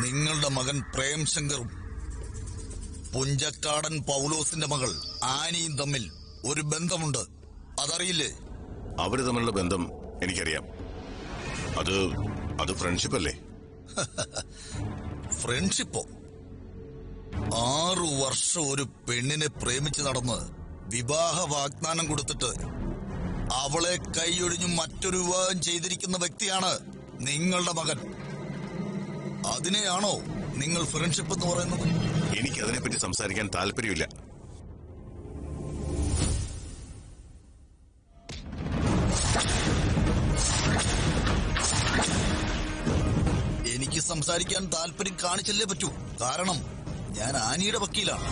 നിങ്ങളുടെ മകൻ പ്രേംശങ്കറും പുഞ്ചക്കാടൻ പൗലോസിന്റെ മകൾ ആനിയും തമ്മിൽ ഒരു ബന്ധമുണ്ട് അതറിയില്ലേ അവര് തമ്മിലുള്ള ബന്ധം എനിക്കറിയാം അത് അത് ഫ്രണ്ട്ഷിപ്പ് അല്ലേ ഫ്രണ്ട്ഷിപ്പോ ആറു വർഷം ഒരു പെണ്ണിനെ പ്രേമിച്ച് നടന്ന് വിവാഹ വാഗ്ദാനം കൊടുത്തിട്ട് അവളെ കൈയൊഴിഞ്ഞു മറ്റൊരു വിവാഹം ചെയ്തിരിക്കുന്ന വ്യക്തിയാണ് നിങ്ങളുടെ മകൻ അതിനെയാണോ നിങ്ങൾ ഫ്രണ്ട്ഷിപ്പ് എന്ന് പറയുന്നത് എനിക്ക് അതിനെപ്പറ്റി സംസാരിക്കാൻ താല്പര്യമില്ല എനിക്ക് സംസാരിക്കാൻ താല്പര്യം കാണിച്ചല്ലേ പറ്റൂ കാരണം ഞാൻ ആനിയുടെ വക്കീലാണ്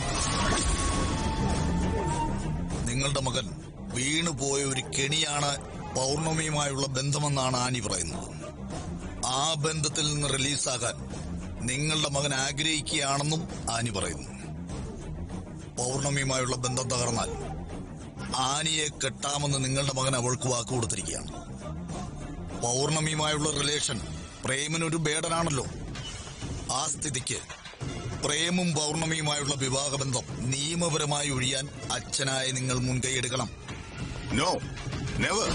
നിങ്ങളുടെ മകൻ വീണുപോയ ഒരു കെണിയാണ് പൗർണമിയുമായുള്ള ബന്ധമെന്നാണ് ആനി പറയുന്നത് ആ ബന്ധത്തിൽ നിന്ന് റിലീസാകാൻ നിങ്ങളുടെ മകൻ ആഗ്രഹിക്കുകയാണെന്നും ആനി പറയുന്നു പൗർണമിയുമായുള്ള ബന്ധം തകർന്നാൽ ആനിയെ കെട്ടാമെന്ന് നിങ്ങളുടെ മകൻ അവൾക്ക് വാക്ക് കൊടുത്തിരിക്കുകയാണ് പൗർണമിയുമായുള്ള റിലേഷൻ പ്രേമിനൊരു ബേഡനാണല്ലോ ആ സ്ഥിതിക്ക് പ്രേമും പൗർണമിയുമായുള്ള വിവാഹബന്ധം നിയമപരമായി ഒഴിയാൻ അച്ഛനായ നിങ്ങൾ മുൻകൈയെടുക്കണം നോ നെവർ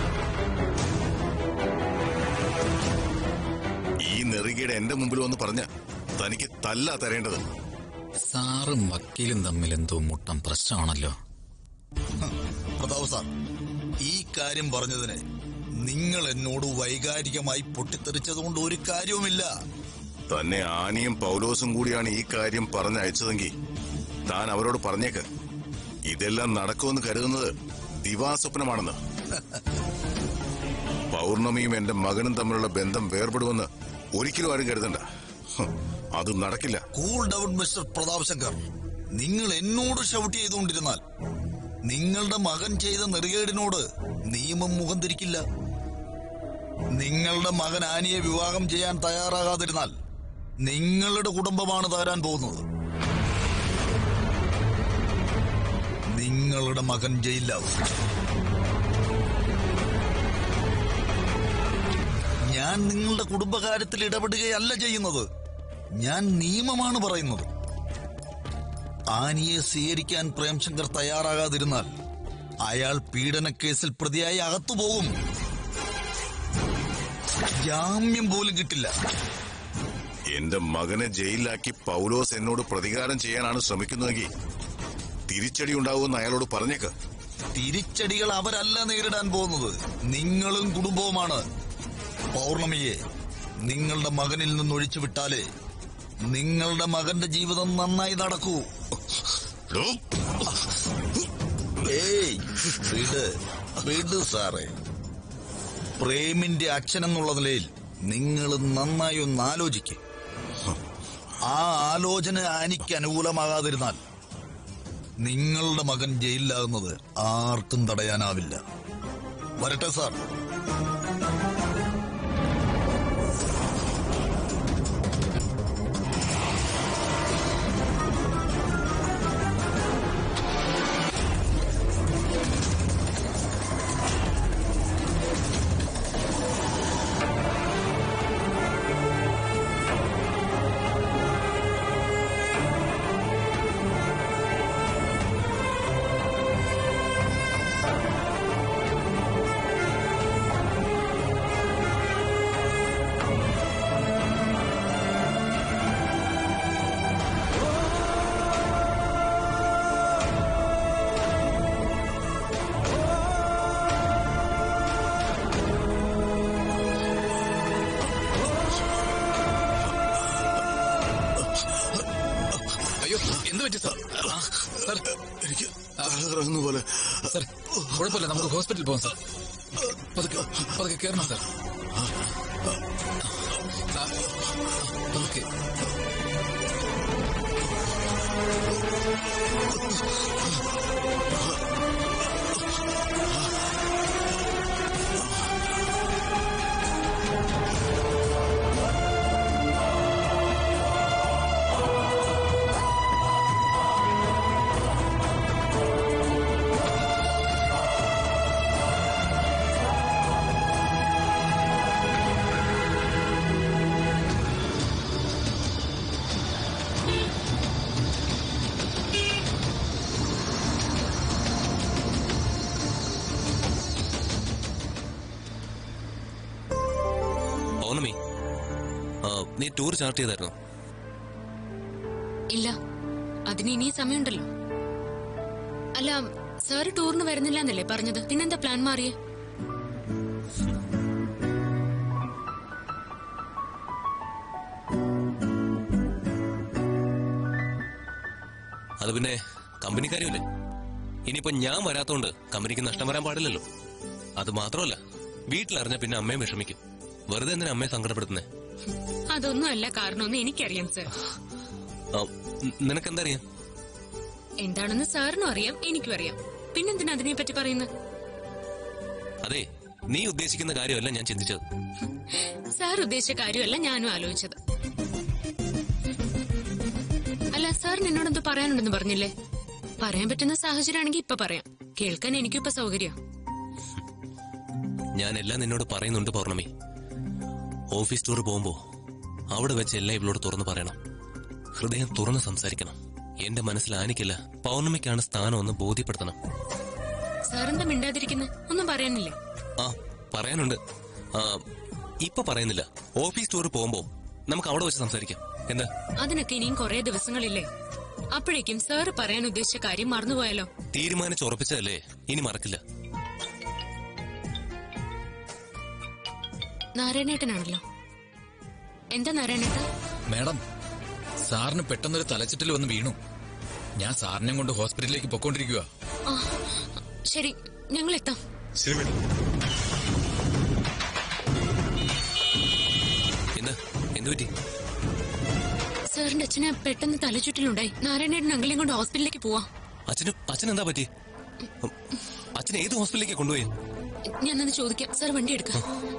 ഈ നെറുകയുടെ എന്റെ മുമ്പിൽ വന്ന് പറഞ്ഞ തനിക്ക് തല്ല തരേണ്ടത് സാറും വക്കീലും തമ്മിൽ എന്തോ മുട്ടം പ്രശ്നമാണല്ലോ പ്രതാപ് സാർ ഈ കാര്യം പറഞ്ഞതിന് നിങ്ങൾ എന്നോട് വൈകാരികമായി പൊട്ടിത്തെറിച്ചതുകൊണ്ട് ഒരു കാര്യവുമില്ല തന്നെ ആനിയും പൗലോസും കൂടിയാണ് ഈ കാര്യം പറഞ്ഞയച്ചതെങ്കിൽ താൻ അവരോട് പറഞ്ഞേക്ക് ഇതെല്ലാം നടക്കുമെന്ന് കരുതുന്നത് ദിവാസ്വപ്നമാണെന്ന് പൗർണമിയും എന്റെ മകനും തമ്മിലുള്ള ബന്ധം വേർപെടുമെന്ന് ഒരിക്കലും ആരും കരുതണ്ട ഹ്, അത് നടക്കില്ല cool down mister Pratap Shankar നിങ്ങൾ എന്നോട് ഷൗട്ട് ചെയ്തുകൊണ്ടിരുന്നാൽ നിങ്ങളുടെ മകൻ ചെയ്ത നെറുകേടിനോട് നിയമം മുഖം തിരിക്കില്ല നിങ്ങളുടെ മകൻ ആനിയെ വിവാഹം ചെയ്യാൻ തയ്യാറാകാതിരുന്നാൽ നിങ്ങളുടെ കുടുംബമാണ് തകരാൻ പോകുന്നത് നിങ്ങളുടെ മകൻ ജയിലാവും ഞാൻ നിങ്ങളുടെ കുടുംബകാര്യത്തിൽ ഇടപെടുകയല്ല ചെയ്യുന്നത് ഞാൻ നിയമമാണ് പറയുന്നത് ആനിയെ സ്വീകരിക്കാൻ പ്രേംശങ്കർ തയ്യാറാകാതിരുന്നാൽ അയാൾ പീഡനക്കേസിൽ പ്രതിയായി അകത്തുപോകും ജാമ്യം പോലും കിട്ടില്ല എന്റെ മകനെ ജയിലിലാക്കി പൗലോസ് എന്നോട് പ്രതികാരം ചെയ്യാനാണ് ശ്രമിക്കുന്നതെങ്കിൽ തിരിച്ചടി ഉണ്ടാവുമെന്ന് അയാളോട് പറഞ്ഞേക്ക് തിരിച്ചടികൾ അവരല്ല നേരിടാൻ പോകുന്നത് നിങ്ങളും കുടുംബവുമാണ് പൗർണമിയെ നിങ്ങളുടെ മകനിൽ നിന്ന് ഒഴിച്ചു വിട്ടാലേ നിങ്ങളുടെ മകന്റെ ജീവിതം നന്നായി നടക്കൂ ഡോ, ഏയ് വിട് വിട് സാറേ പ്രേമിന്റെ അച്ഛനെന്നുള്ള നിലയിൽ നിങ്ങൾ നന്നായി ഒന്ന് ആലോചിക്കും ആ ആലോചന ആനിക്ക് അനുകൂലമാകാതിരുന്നാൽ നിങ്ങളുടെ മകൻ ജയിലിലാകുന്നത് ആർക്കും തടയാനാവില്ല വരട്ടെ സാർ അയ്യോ എന്ത് പറ്റി സാർ ആ, സാർ എനിക്ക് തലകറങ്ങുന്ന പോലെ സാർ കുഴപ്പമില്ല നമുക്ക് ഹോസ്പിറ്റലിൽ പോകാം സാർ പതുക്കെ പതുക്കെ കയറണം സാർ ആ, പതുക്കെ പൗർണമി ആ, നീ ടൂർ ചാർട്ട് ചെയ്തായിരുന്നോ ഇല്ല അതിന് ഇനി സമയമുണ്ടല്ലോ അല്ല സാറ് ടൂറിന് വരുന്നില്ല എന്നല്ലേ പറഞ്ഞത് പിന്നെന്താ പ്ലാൻ മാറിയേ അത് പിന്നെ കമ്പനിക്കാരുമല്ലേ ഇനിയിപ്പോ ഞാൻ വരാത്തോണ്ട് കമ്പനിക്ക് നഷ്ടം വരാൻ പാടില്ലല്ലോ അത് മാത്രമല്ല വീട്ടിലറിഞ്ഞ പിന്നെ അമ്മയും വിഷമിക്കും വെറുതെ എന്തിനാ അമ്മയെ സങ്കടപ്പെടുത്തുന്നേ അതൊന്നും അല്ല കാരണമെന്ന് എനിക്കറിയാം സർ ആ, ന- നിനക്കെന്താ അറിയാം എന്താണെന്ന് സാറിനും അറിയാം എനിക്കും അറിയാം പിന്നെന്തിനാ അതിനെ പറ്റി പറയുന്നത് അതെ നീ ഉദ്ദേശിക്കുന്ന കാര്യമല്ല ഞാൻ ചിന്തിച്ചത് സാർ ഉദ്ദേശിച്ച കാര്യമല്ല ഞാനും ആലോചിച്ചത് അല്ല സാറിന് എന്നോടെന്തോ പറയാനുണ്ടെന്ന് പറഞ്ഞില്ലേ പറയാൻ പറ്റുന്ന സാഹചര്യമാണെങ്കിൽ ഇപ്പൊ പറയാം കേൾക്കാൻ എനിക്കും ഇപ്പൊ സൗകര്യം ഞാൻ എല്ലാം നിന്നോട് പറയുന്നുണ്ട് പൗർണമി ഓഫീസ് ടൂർ പോകുമ്പോ അവിടെ വെച്ച് എല്ലാം ഇവളോട് തുറന്നു പറയണം ഹൃദയം തുറന്ന് സംസാരിക്കണം എന്റെ മനസ്സിൽ ആനിക്കില്ല പൗർണമിക്കാണ് സ്ഥാനമെന്ന് ബോധ്യപ്പെടുത്തണം സാറെന്താ മിണ്ടാതിരിക്കുന്നത് ഒന്നും പറയാനില്ലേ ആ പറയാനുണ്ട് ആ ഇപ്പൊ പറയുന്നില്ല ഓഫീസ് ടൂർ പോകുമ്പോ നമുക്ക് അവിടെ വെച്ച് സംസാരിക്കാം എന്താ അതിനൊക്കെ ഇനിയും കുറെ ദിവസങ്ങളില്ലേ അപ്പോഴേക്കും സാറ് പറയാൻ ഉദ്ദേശിച്ച കാര്യം മറന്നുപോയാലോ തീരുമാനിച്ചുറപ്പിച്ചതല്ലേ ഇനി മറക്കില്ല നാരായണേട്ടനാണല്ലോ എന്താ നാരായണേട്ട മാഡം സാറിന് പെട്ടെന്നൊരു തലച്ചിട്ടിൽ വന്ന് വീണു ഞാൻ സാറിനെ കൊണ്ട് ഹോസ്പിറ്റലിലേക്ക് പൊക്കോണ്ടിരിക്കുക ആ ശരി ഞങ്ങൾ എത്താം ശരി മേഡം എന്താ എന്തു പറ്റി സാറിന്റെ അച്ഛന് പെട്ടെന്ന് തലചുറ്റലുണ്ടായി നാരായണേട്ടൻ അങ്കിളിയും കൊണ്ട് ഹോസ്പിറ്റലിലേക്ക് പോവാ അച്ഛന് അച്ഛൻ എന്താ പറ്റി അച്ഛൻ ഏത് ഹോസ്പിറ്റലിലേക്ക് കൊണ്ടുപോയി ഞാനത് ചോദിക്കാം സാർ വണ്ടി എടുക്കാം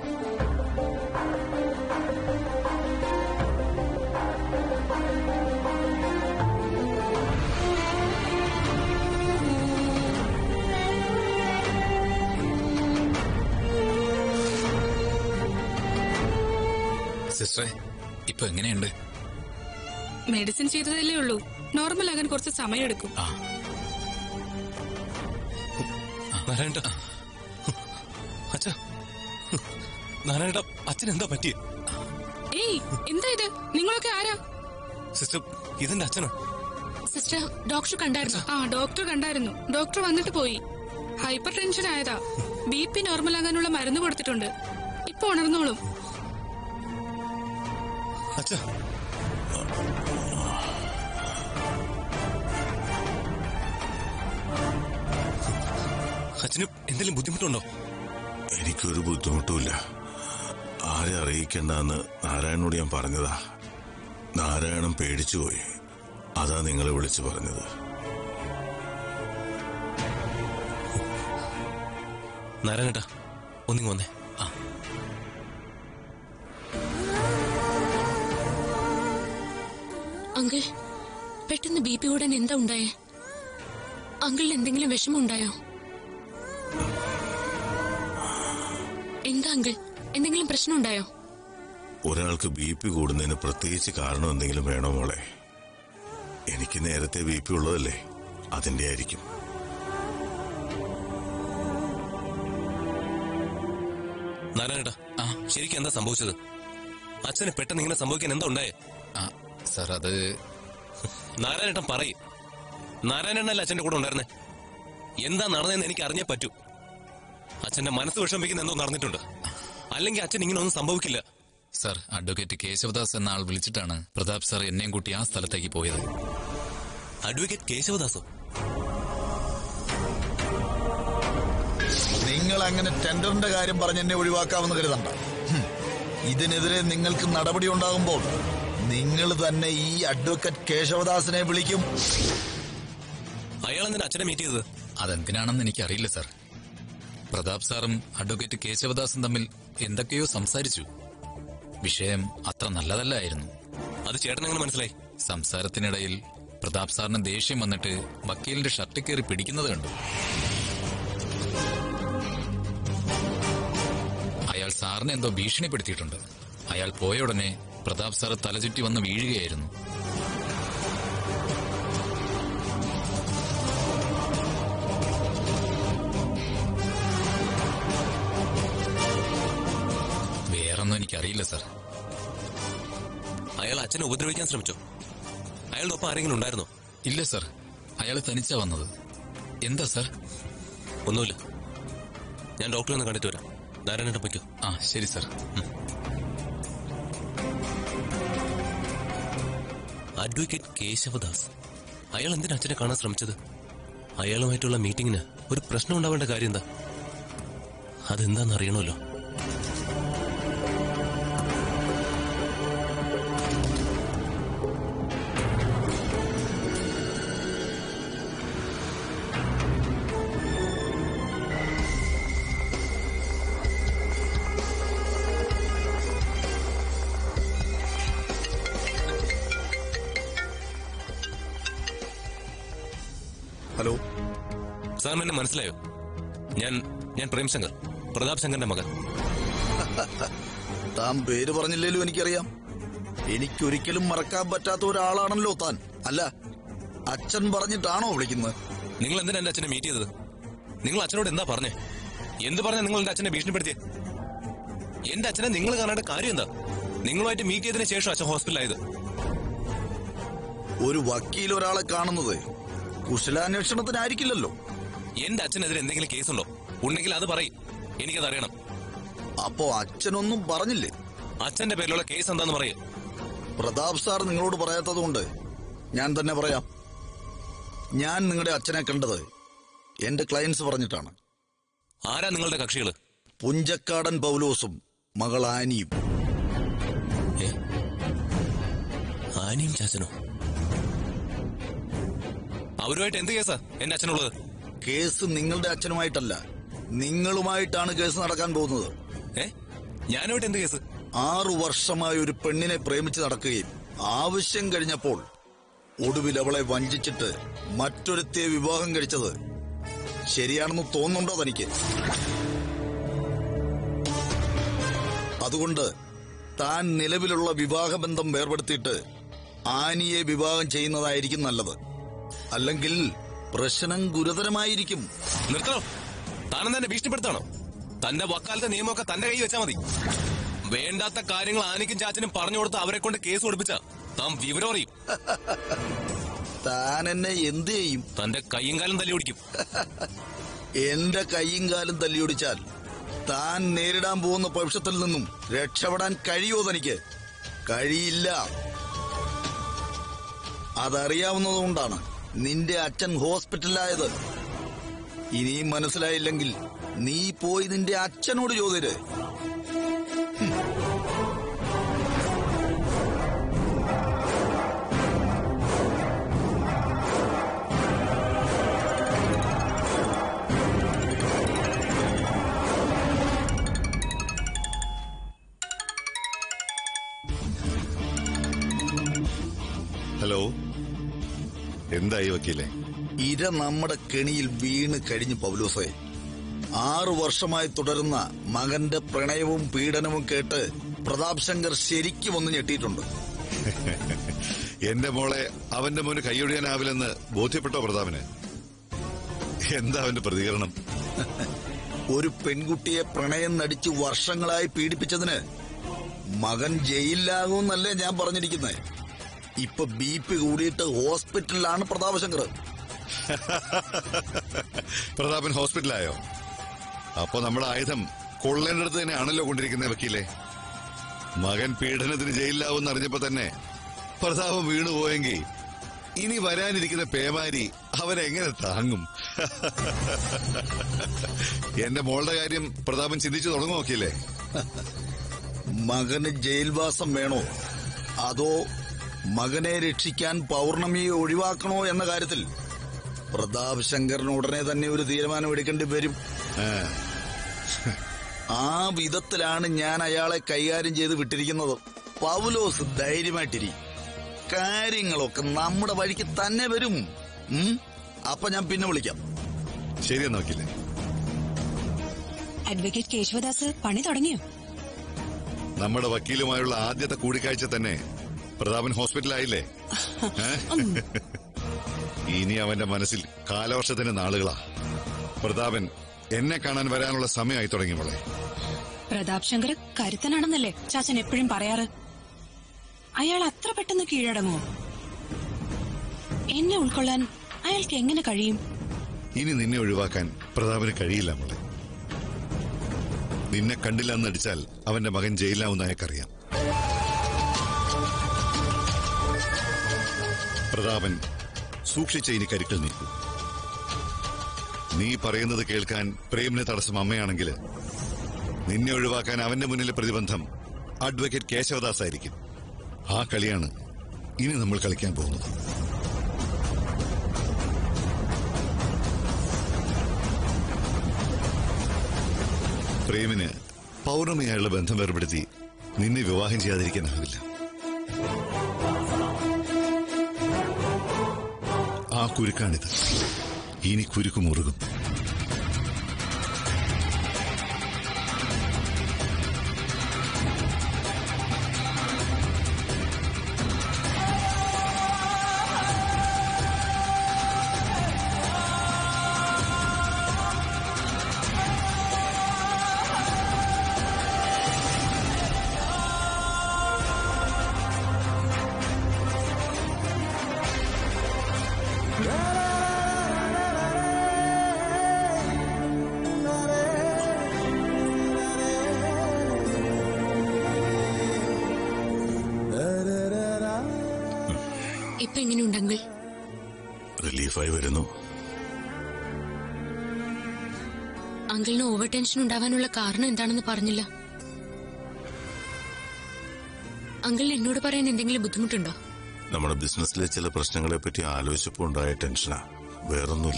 സിസ്റ്ററെ ഇപ്പൊ എങ്ങനെയുണ്ട് മെഡിസിൻ ചെയ്തതല്ലേ ഉള്ളൂ നോർമൽ ആകാൻ കുറച്ച് സമയമെടുക്കും ആ നാരായണ അച്ഛ നാരായണ അച്ഛൻ എന്താ പറ്റിയ ഏയ് എന്താ ഇത് നിങ്ങളൊക്കെ ആരാ സിസ്റ്റർ ഇതെന്റെ അച്ഛനോ സിസ്റ്റർ ഡോക്ടർ കണ്ടായിരുന്നു ആ ഡോക്ടർ കണ്ടായിരുന്നു ഡോക്ടർ വന്നിട്ട് പോയി ഹൈപ്പർ ടെൻഷൻ ആയതാ ബി പി നോർമൽ ആകാനുള്ള മരുന്ന് കൊടുത്തിട്ടുണ്ട് ഇപ്പൊ ഉണർന്നോളും അച്ഛ അച്ഛന് എന്തെങ്കിലും ബുദ്ധിമുട്ടുണ്ടോ എനിക്കൊരു ബുദ്ധിമുട്ടുമില്ല ആരെ അറിയിക്കണ്ടെന്ന് നാരായണനോട് ഞാൻ പറഞ്ഞതാ നാരായണൻ പേടിച്ചുപോയി അതാ നിങ്ങളെ വിളിച്ചു പറഞ്ഞത് നാരായണേട്ടാ ഒന്നിങ്ങ് വന്നേ അങ്കിൾ പെട്ടെന്ന് ബി പി കൂടാൻ എന്താ ഉണ്ടായേ അങ്കിളിന് എന്തെങ്കിലും വിഷമം ഉണ്ടായോ എന്താ അങ്കിൾ എന്തെങ്കിലും പ്രശ്നം ഉണ്ടായോ ഒരാൾക്ക് ബി പി കൂടുന്നതിന് പ്രത്യേകിച്ച് കാരണം എന്തെങ്കിലും വേണോ മോളെ എനിക്ക് നേരത്തെ ബി പി ഉള്ളതല്ലേ അതിന്റെ ആയിരിക്കും നാരായണേട്ടാ ആ ശരിക്കും എന്താ സംഭവിച്ചത് അച്ഛന് പെട്ടെന്ന് ഇങ്ങനെ സംഭവിക്കാൻ എന്താ ഉണ്ടായേ ആ സാർ അത് നാരായണേട്ടൻ പറയും നാരായണനല്ല അച്ഛന്റെ കൂടെ ഉണ്ടായിരുന്നേ എന്താ നടന്നതെന്ന് എനിക്ക് അറിഞ്ഞേ പറ്റൂ അച്ഛന്റെ മനസ്സ് വിഷമിക്കുന്ന എന്തോ നടന്നിട്ടുണ്ട് അല്ലെങ്കിൽ അച്ഛൻ ഇങ്ങനെ ഒന്നും സംഭവിക്കില്ല സാർ അഡ്വക്കേറ്റ് കേശവദാസ് എന്ന ആൾ വിളിച്ചിട്ടാണ് പ്രതാപ് സാർ എന്നെയും കൂട്ടി ആ സ്ഥലത്തേക്ക് പോയത് അഡ്വക്കേറ്റ് കേശവദാസോ നിങ്ങൾ അങ്ങനെ ടെൻഡറിന്റെ കാര്യം പറഞ്ഞ് എന്നെ ഒഴിവാക്കാമെന്ന് കരുതണ്ട ഹും. ഇതിനെതിരെ നിങ്ങൾക്ക് നടപടി ഉണ്ടാകുമ്പോൾ നിങ്ങൾ തന്നെ ഈ അഡ്വക്കേറ്റ് കേശവദാസിനെ വിളിക്കും അയാൾ എന്തിനാ അച്ഛനെ മീറ്റ് ചെയ്തത് അതെന്തിനാണെന്ന് എനിക്കറിയില്ല സാർ പ്രതാപ് സാറും അഡ്വക്കേറ്റ് കേശവദാസും തമ്മിൽ എന്തൊക്കെയോ സംസാരിച്ചു വിഷയം അത്ര നല്ലതല്ലായിരുന്നു അത് ചേട്ടൻ എങ്ങനെ മനസ്സിലായി സംസാരത്തിനിടയിൽ പ്രതാപ് സാറിന് ദേഷ്യം വന്നിട്ട് വക്കീലിന്റെ ഷർട്ട് കയറി പിടിക്കുന്നത് കണ്ടു അയാൾ സാറിനെ എന്തോ ഭീഷണിപ്പെടുത്തിയിട്ടുണ്ട് അയാൾ പോയ ഉടനെ പ്രതാപ് സാർ തലചുറ്റി വന്ന് വീഴുകയായിരുന്നു വേറൊന്നും എന്താണെന്ന് എനിക്കറിയില്ല സാർ അയാൾ അച്ഛനെ ഉപദ്രവിക്കാൻ ശ്രമിച്ചോ അയാളുടെ ഒപ്പം ആരെങ്കിലും ഉണ്ടായിരുന്നോ ഇല്ല സാർ അയാൾ തനിച്ചാ വന്നത് എന്താ സാർ ഒന്നുമില്ല ഞാൻ ഡോക്ടറെ ഒന്ന് കണ്ടിട്ട് വരാം നാരായണേട്ടൻ പൊയ്ക്കോ ആ ശരി സാർ ഉം. അഡ്വക്കേറ്റ് കേശവദാസ് അയാൾ എന്തിനാ അച്ഛനെ കാണാൻ ശ്രമിച്ചത് അയാളുമായിട്ടുള്ള മീറ്റിംഗിന് ഒരു പ്രശ്നം ഉണ്ടാവേണ്ട കാര്യം എന്താ അതെന്താന്ന് അറിയണമല്ലോ ഹലോ സാറിന് എന്നെ മനസ്സിലായോ ഞാൻ ഞാൻ പ്രേം ശങ്കർ പ്രതാപ് ശങ്കറിന്റെ മകൻ താൻ പേര് പറഞ്ഞില്ലേലും എനിക്കറിയാം എനിക്കൊരിക്കലും മറക്കാൻ പറ്റാത്ത ഒരാളാണല്ലോ താൻ അല്ല അച്ഛൻ പറഞ്ഞിട്ടാണോ വിളിക്കുന്നത് നിങ്ങൾ എന്തിനാ എന്റെ അച്ഛനെ മീറ്റ് ചെയ്തത് നിങ്ങൾ അച്ഛനോട് എന്താ പറഞ്ഞേ എന്ത് പറഞ്ഞ നിങ്ങൾ എന്റെ അച്ഛനെ ഭീഷണിപ്പെടുത്തിയേ എന്റെ അച്ഛനെ നിങ്ങൾ കാണേണ്ട കാര്യം എന്താ നിങ്ങളുമായിട്ട് മീറ്റ് ചെയ്തതിന് ശേഷം അച്ഛൻ ഹോസ്പിറ്റലായത് ഒരു വക്കീൽ ഒരാളെ കാണുന്നത് കുശലാന്വേഷണത്തിനായിരിക്കില്ലല്ലോ എന്റെ അച്ഛനെതിരെ എന്തെങ്കിലും കേസുണ്ടോ ഉണ്ടെങ്കിൽ അത് പറയും എനിക്കത് അറിയണം അപ്പോ അച്ഛനൊന്നും പറഞ്ഞില്ലേ അച്ഛന്റെ പേരിലുള്ള കേസ് എന്താന്ന് പറയും പ്രതാപ് സാർ നിങ്ങളോട് പറയാത്തതുകൊണ്ട് ഞാൻ തന്നെ പറയാം ഞാൻ നിങ്ങളുടെ അച്ഛനെ കണ്ടത് എന്റെ ക്ലയൻസ് പറഞ്ഞിട്ടാണ് ആരാ നിങ്ങളുടെ കക്ഷികള് പുഞ്ചക്കാടൻ പൗലോസും മകൾ ആനിയും ഏ? ആനിയും ചാച്ചനോ അവരുമായിട്ട് എന്ത് കേസാ എന്റെ അച്ഛനുള്ളത് കേസ് നിങ്ങളുടെ അച്ഛനുമായിട്ടല്ല നിങ്ങളുമായിട്ടാണ് കേസ് നടക്കാൻ പോകുന്നത് ഏ ഞാനുമായിട്ട് എന്ത് കേസ് ആറു വർഷമായി ഒരു പെണ്ണിനെ പ്രേമിച്ച് നടക്കുകയും ആവശ്യം കഴിഞ്ഞപ്പോൾ ഒടുവിൽ അവളെ വഞ്ചിച്ചിട്ട് മറ്റൊരുത്തെ വിവാഹം കഴിച്ചത് ശരിയാണെന്ന് തോന്നുന്നുണ്ടോ തനിക്ക് അതുകൊണ്ട് താൻ നിലവിലുള്ള വിവാഹബന്ധം വേർപെടുത്തിയിട്ട് ആനിയെ വിവാഹം ചെയ്യുന്നതായിരിക്കും നല്ലത് അല്ലെങ്കിൽ പ്രശ്നം ഗുരുതരമായിരിക്കും നിർത്തണോ താനെന്ന് എന്നെ ഭീഷണിപ്പെടുത്താണോ തന്റെ വക്കാലത്തെ നിയമമൊക്കെ തന്റെ കൈ വെച്ചാ മതി വേണ്ടാത്ത കാര്യങ്ങൾ ആനയ്ക്കും ചാച്ചനും പറഞ്ഞു കൊടുത്ത് അവരെ കൊണ്ട് കേസ് കൊടുപ്പിച്ച താൻ വിവരം അറിയും താൻ എന്നെ എന്ത് ചെയ്യും തന്റെ കൈയും കാലം തല്ലി ഓടിക്കും എന്റെ കൈയും കാലും തല്ലിയൊടിച്ചാൽ താൻ നേരിടാൻ പോകുന്ന ഭവിഷ്യത്തിൽ നിന്നും രക്ഷപ്പെടാൻ കഴിയോ തനിക്ക് കഴിയില്ല അതറിയാവുന്നതുകൊണ്ടാണ് നിന്റെ അച്ഛൻ ഹോസ്പിറ്റലിലായത് ഇനിയും മനസ്സിലായില്ലെങ്കിൽ നീ പോയി നിന്റെ അച്ഛനോട് ചോദിര് ഹലോ എന്തായി വക്കീലെ ഇര നമ്മുടെ കെണിയിൽ വീണ് കഴിഞ്ഞു പൗലോസേ ആറു വർഷമായി തുടരുന്ന മകന്റെ പ്രണയവും പീഡനവും കേട്ട് പ്രതാപ് ശങ്കർ ശരിക്കും ഒന്ന് ഞെട്ടിയിട്ടുണ്ട് എന്റെ മോളെ അവന്റെ മോന് കൈയൊഴിയാനാവില്ലെന്ന് ബോധ്യപ്പെട്ടോ പ്രതാപന് എന്താ അവന്റെ പ്രതികരണം ഒരു പെൺകുട്ടിയെ പ്രണയം നടിച്ച് വർഷങ്ങളായി പീഡിപ്പിച്ചതിന് മകൻ ജയിലിലാകുമെന്നല്ലേ ഞാൻ പറഞ്ഞിരിക്കുന്നത് ഇപ്പൊ ബി പി കൂടിയിട്ട് ഹോസ്പിറ്റലിലാണ് പ്രതാപശങ്കർ പ്രതാപൻ ഹോസ്പിറ്റലായോ അപ്പൊ നമ്മുടെ ആയുധം കൊള്ളേണ്ടടുത്ത് തന്നെയാണല്ലോ കൊണ്ടിരിക്കുന്നത് വക്കീലെ മകൻ പീഡനത്തിന് ജയിലിലാവുമെന്ന് അറിഞ്ഞപ്പോ തന്നെ പ്രതാപം വീണുപോയെങ്കിൽ ഇനി വരാനിരിക്കുന്ന പേമാരി അവരെങ്ങനെ താങ്ങും എന്റെ മോളുടെ കാര്യം പ്രതാപൻ ചിന്തിച്ചു തുടങ്ങും വക്കീലെ മകന് ജയിൽവാസം വേണോ അതോ മകനെ രക്ഷിക്കാൻ പൗർണമിയെ ഒഴിവാക്കണോ എന്ന കാര്യത്തിൽ പ്രതാപ് ശങ്കറിന് ഉടനെ തന്നെ ഒരു തീരുമാനം എടുക്കേണ്ടി വരും ആ, ആ വിധത്തിലാണ് ഞാൻ അയാളെ കൈകാര്യം ചെയ്ത് വിട്ടിരിക്കുന്നത് പൗലോസ് ധൈര്യമായിട്ടിരി കാര്യങ്ങളൊക്കെ നമ്മുടെ വഴിക്ക് തന്നെ വരും ഉം? അപ്പൊ ഞാൻ പിന്നെ വിളിക്കാം ശരിയെന്ന് വക്കീലെ അഡ്വക്കേറ്റ് കേശവദാസ് പണി തുടങ്ങിയോ നമ്മുടെ വക്കീലുമായുള്ള ആദ്യത്തെ കൂടിക്കാഴ്ച തന്നെ പ്രതാപൻ ഹോസ്പിറ്റലായില്ലേ ഏ? ഇനി അവന്റെ മനസ്സിൽ കാലവർഷത്തിന്റെ നാളുകളാ പ്രതാപൻ എന്നെ കാണാൻ വരാനുള്ള സമയമായി തുടങ്ങി മോളെ പ്രതാപ് ശങ്കർ കരുത്തനാണെന്നല്ലേ ചാച്ചൻ എപ്പോഴും പറയാറ് അയാൾ അത്ര പെട്ടെന്ന് കീഴടങ്ങുമോ എന്നെ ഉൾക്കൊള്ളാൻ അയാൾക്ക് എങ്ങനെ കഴിയും ഇനി നിന്നെ ഒഴിവാക്കാൻ പ്രതാപന് കഴിയില്ല മോളെ നിന്നെ കണ്ടില്ല എന്നടിച്ചാൽ അവന്റെ മകൻ ജയിലാവുന്ന അയാൾക്കറിയാം പ്രതാപൻ സൂക്ഷിച്ച ഇനി കരുക്കൾ നീക്കൂ നീ പറയുന്നത് കേൾക്കാൻ പ്രേമിന് തടസ്സം അമ്മയാണെങ്കിൽ നിന്നെ ഒഴിവാക്കാൻ അവന്റെ മുന്നിലെ പ്രതിബന്ധം അഡ്വക്കേറ്റ് കേശവദാസ് ആയിരിക്കും ആ കളിയാണ് ഇനി നമ്മൾ കളിക്കാൻ പോകുന്നത് പ്രേമിന് പൗർണമിയായുള്ള ബന്ധം വേർപെടുത്തി നിന്നെ വിവാഹം ചെയ്യാതിരിക്കാനാവില്ല ആ കുരുക്കാണിത് ഇനി കുരുക്ക് മുറുകും ഇപ്പൊ എങ്ങനെയുണ്ട് അങ്കിൾ റിലീഫായി വരുന്നു അങ്കിളിന് ഓവർ ടെൻഷൻ ഉണ്ടാവാനുള്ള കാരണം എന്താണെന്ന് പറഞ്ഞില്ല അങ്കിളിന് എന്നോട് പറയാൻ എന്തെങ്കിലും ബുദ്ധിമുട്ടുണ്ടോ നമ്മുടെ ബിസിനസ്സിലെ ചില പ്രശ്നങ്ങളെ പറ്റി ആലോചിച്ചപ്പോ ഉണ്ടായ ടെൻഷനാ വേറൊന്നുമില്ല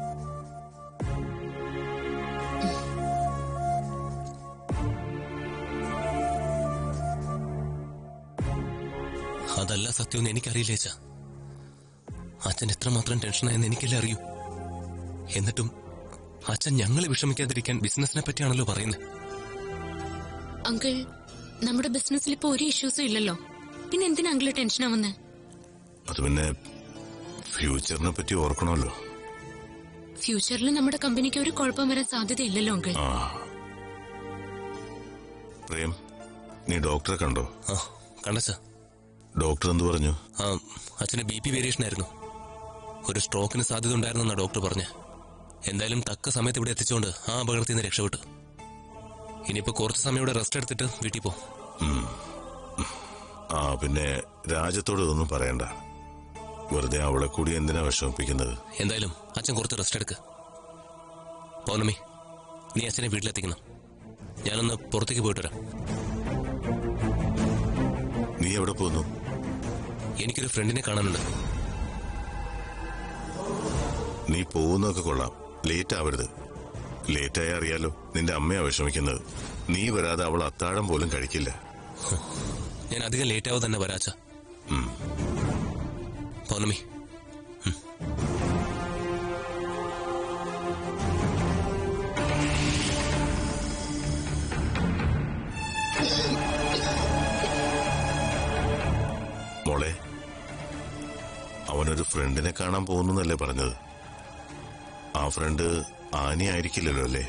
അതല്ല സത്യമെന്ന് എനിക്കറിയില്ല അച്ഛാ അച്ഛൻ എത്രമാത്രം ടെൻഷനായെന്ന് എനിക്കല്ലേ അറിയൂ എന്നിട്ടും അച്ഛൻ ഞങ്ങളെ വിഷമിക്കാതിരിക്കാൻ ബിസിനസിനെ പറ്റിയാണല്ലോ പറയുന്നത് അങ്കിൾ നമ്മുടെ ബിസിനസ്സിൽ ഇപ്പൊ ഒരു ഇഷ്യൂസും ഇല്ലല്ലോ പിന്നെ എന്തിനാ അങ്കിള് ടെൻഷൻ ആവുന്നത് അത് പിന്നെ ഫ്യൂച്ചറിനെ പറ്റി ഓർക്കണമല്ലോ ഫ്യൂച്ചറിൽ നമ്മുടെ കമ്പനിക്ക് ഒരു കുഴപ്പം വരാൻ സാധ്യതയില്ലല്ലോ അങ്കിൾ ആ പ്രേം നീ ഡോക്ടറെ കണ്ടോ ആ കണ്ടച്ചാ ഡോക്ടർ എന്ത് പറഞ്ഞു ആ അച്ഛന് ബി പി വേരിയേഷൻ ആയിരുന്നു ഒരു സ്ട്രോക്കിന് സാധ്യത ഉണ്ടായിരുന്നെന്നാ ഡോക്ടർ പറഞ്ഞ എന്തായാലും തക്ക സമയത്ത് ഇവിടെ എത്തിച്ചുകൊണ്ട് ആ അപകടത്തിൽ നിന്ന് രക്ഷപ്പെട്ടു ഇനിയിപ്പോ കുറച്ച് സമയം ഇവിടെ റെസ്റ്റ് എടുത്തിട്ട് വീട്ടിൽ പോ ആ പിന്നെ രാജത്തോട് ഇതൊന്നും പറയണ്ട വെറുതെ അവളെ കൂടി എന്തിനാ വിഷമിപ്പിക്കുന്നത് എന്തായാലും അച്ഛൻ കുറച്ച് റെസ്റ്റ് എടുക്ക് പൗർണമി നീ അച്ഛനെ വീട്ടിലെത്തിക്കണം ഞാനൊന്ന് പുറത്തേക്ക് പോയിട്ട് വരാം നീ എവിടെ പോന്നു എനിക്കൊരു ഫ്രണ്ടിനെ കാണാനുണ്ട് നീ പോകുന്നതൊക്കെ കൊള്ളാം ലേറ്റ് ആവരുത് ലേറ്റായി അറിയാലോ നിന്റെ അമ്മയാ വിഷമിക്കുന്നത് നീ വരാതെ അവൾ അത്താഴം പോലും കഴിക്കില്ല ഞാൻ അധികം ലേറ്റ് ആവാതെ തന്നെ വരാച്ച പൗർണമി മോളെ അവനൊരു ഫ്രണ്ടിനെ കാണാൻ പോകുന്നല്ലേ പറഞ്ഞത് ആ ഫ്രണ്ട് ആനി ആയിരിക്കില്ലല്ലോ അല്ലേ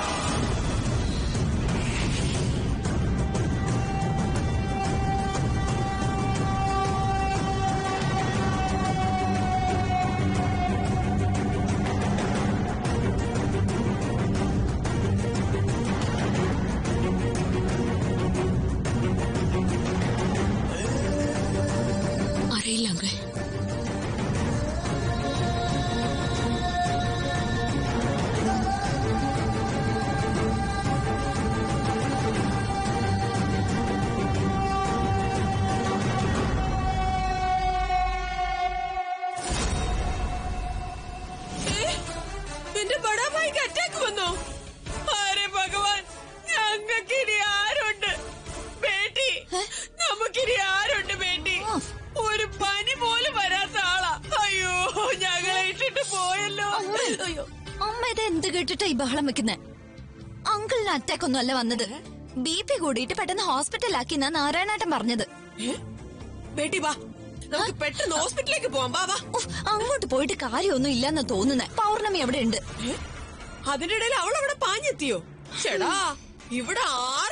അറിയില്ല അങ്കിൾ നിന്റെ ബടാഭായിക്ക് അറ്റാക്ക് വന്നോ ആരെ ഭഗവാൻ ഞങ്ങൾക്കിനി ആരുണ്ട് ബേട്ടി നമുക്കിനി ആരുണ്ട് ബേട്ടി ഒരു പനി പോലും വരാത്ത ആളാ അയ്യോ ഞങ്ങളെ ഇട്ടിട്ട് പോയല്ലോ അയ്യോ അമ്മ ഇത് എന്ത് കേട്ടിട്ടാ ഈ ബഹളം വെക്കുന്നെ അങ്കിളിന് അറ്റാക്ക് ഒന്നും അല്ല വന്നത് ബി പി കൂടിയിട്ട് പെട്ടെന്ന് ഹോസ്പിറ്റലാക്കി എന്നാ നാരായണാട്ടൻ പറഞ്ഞത് ബേട്ടി വാ നമുക്ക് പെട്ടെന്ന് ഹോസ്പിറ്റലിലേക്ക് പോവാം വാ വാ ഉഫ്, അങ്ങോട്ട് പോയിട്ട് കാര്യമൊന്നും ഇല്ലെന്നാ തോന്നുന്നേ പൗർണമി എവിടെ ഉണ്ട് അതിന്റെ ഇടയിൽ അവൾ അവിടെ പാഞ്ഞെത്തിയോ ചേടാ ഇവിടെ ആർക്കും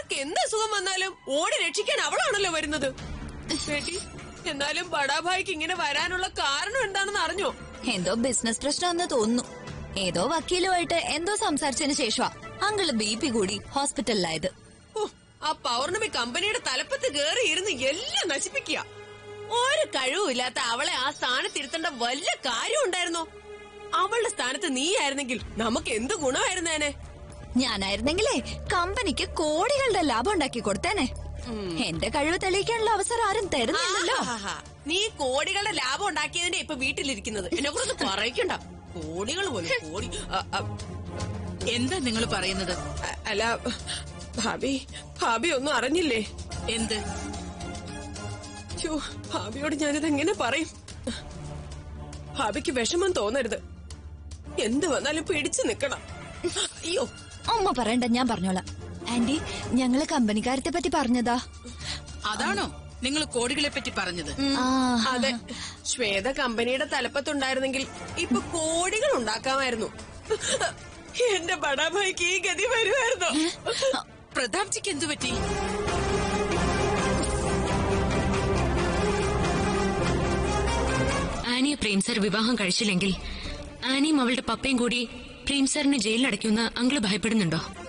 ആർക്ക് എന്ത് അസുഖം വന്നാലും ഓടി രക്ഷിക്കാൻ അവളാണല്ലോ വരുന്നത് ബേട്ടി എന്നാലും ബടാഭായിക്ക് ഇങ്ങനെ വരാനുള്ള കാരണം എന്താണെന്ന് അറിഞ്ഞോ എന്തോ ബിസിനസ് പ്രശ്നമെന്ന് തോന്നുന്നു ഏതോ വക്കീലുമായിട്ട് എന്തോ സംസാരിച്ചതിന് ശേഷമാ അങ്കിള് ബി പി കൂടി ഹോസ്പിറ്റലിലായത് ഓ, ആ പൗർണമി കമ്പനിയുടെ തലപ്പത്ത് കയറി ഇരുന്ന് എല്ലാം നശിപ്പിക്കുക ഒരു കഴിവുമില്ലാത്ത അവളെ ആ സ്ഥാനത്തിരുത്തേണ്ട വല്ല കാര്യം ഉണ്ടായിരുന്നോ അവളുടെ സ്ഥാനത്ത് നീ ആയിരുന്നെങ്കിൽ നമുക്ക് എന്ത് ഗുണമായിരുന്നേനെ ഞാനായിരുന്നെങ്കിലേ കമ്പനിക്ക് കോടികളുടെ ലാഭം ഉണ്ടാക്കി കൊടുത്തേനെ എന്റെ കഴിവ് തെളിയിക്കാനുള്ള അവസരം ആരും തരുന്നില്ലല്ലോ ആഹാഹാ. നീ കോടികളുടെ ലാഭം ഉണ്ടാക്കിയതിന്റെ ഇപ്പൊ വീട്ടിലിരിക്കുന്നത് എന്നെ കുറിച്ച് പറയിക്കണ്ട കോടികൾ പോലും കോടി അ, അ, എന്താ നിങ്ങൾ പറയുന്നത് അ, അല്ല ഭാബി ഭാബി ഒന്നും അറിഞ്ഞില്ലേ എന്ത് ഛോ, ഭാബിയോട് ഞാനിത് എങ്ങനെ പറയും ഭാബിക്ക് വിഷമം തോന്നരുത് എന്ത് വന്നാലും പിടിച്ചു നിക്കണം അയ്യോ അമ്മ പറയണ്ട ഞാൻ പറഞ്ഞോളാം ആന്റി ഞങ്ങള് കമ്പനിക്കാരത്തെ പറ്റി പറഞ്ഞതാ അതാണോ നിങ്ങൾ കോടികളെ പറ്റി പറഞ്ഞത് ആ അതെ ശ്വേത കമ്പനിയുടെ തലപ്പത്തുണ്ടായിരുന്നെങ്കിൽ ഇപ്പൊ കോടികൾ ഉണ്ടാക്കാമായിരുന്നു എന്റെ ബടാഭായിക്ക് ഈ ഗതി വരുമായിരുന്നോ പ്രതാപ്ജിക്ക് എന്തു പറ്റി ആനിയെ പ്രേം സാർ വിവാഹം കഴിച്ചില്ലെങ്കിൽ ആനിയും അവളുടെ പപ്പയും കൂടി പ്രേം സാറിനെ ജയിലിലടയ്ക്കുമെന്ന് അങ്കിള് ഭയപ്പെടുന്നുണ്ടോ